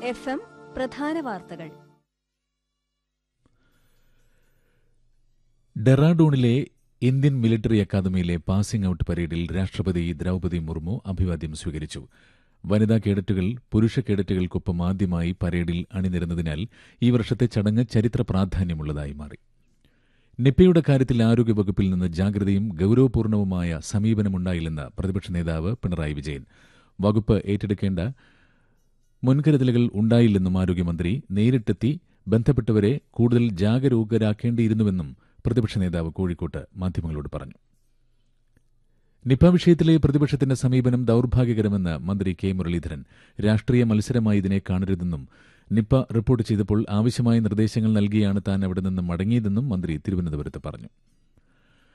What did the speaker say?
F M പ്രധാന വാർത്തകൾ ഡെറാഡൂണിലെ ഇന്ത്യൻ മിലിറ്ററി അക്കാദമിയിലെ പാസിംഗ് ഔട്ട് പരേഡിൽ രാഷ്ട്രപതി ദ്രൌപതി മുർമു അഭിവാദ്യം സ്വീകരിച്ചു വനിതാ കേഡറ്റുകൾ പുരുഷ കേഡറ്റുകൾക്കൊപ്പം ആദ്യമായി പരേഡിൽ അണിനിരന്നതിനാൽ ഈ വർഷത്തെ ചടങ്ങ് ചരിത്ര പ്രാധാന്യമുള്ളതായി മാറി നിപ്പയുടെ കാര്യത്തിൽ ആരോഗ്യവകുപ്പിൽ നിന്ന് ജാഗ്രതയും ഗൌരവപൂർണവുമായ സമീപനമുണ്ടായില്ലെന്ന് പ്രതിപക്ഷ നേതാവ് പിണറായി വിജയൻ വകുപ്പ് ഏറ്റെടുക്കേണ്ട മുൻകരുതലുകൾ ഉണ്ടായില്ലെന്നും ആരോഗ്യമന്ത്രി നേരിട്ടെത്തി ബന്ധപ്പെട്ടവരെ കൂടുതൽ ജാഗരൂകരാക്കേണ്ടിയിരുന്നുവെന്നും പ്രതിപക്ഷ നേതാവ് കോഴിക്കോട്ട് മാധ്യമങ്ങളോട് പറഞ്ഞു നിപ വിഷയത്തിലെ പ്രതിപക്ഷത്തിന്റെ സമീപനം ദൌർഭാഗ്യകരമെന്ന് മന്ത്രി കെ മുരളീധരൻ രാഷ്ട്രീയ മത്സരമായി ഇതിനെ കാണരുതെന്നും നിപ റിപ്പോർട്ട് ചെയ്തപ്പോൾ ആവശ്യമായ നിർദ്ദേശങ്ങൾ നൽകിയാണ് താൻ അവിടെ നിന്ന് മടങ്ങിയതെന്നും മന്ത്രി തിരുവനന്തപുരത്ത് പറഞ്ഞു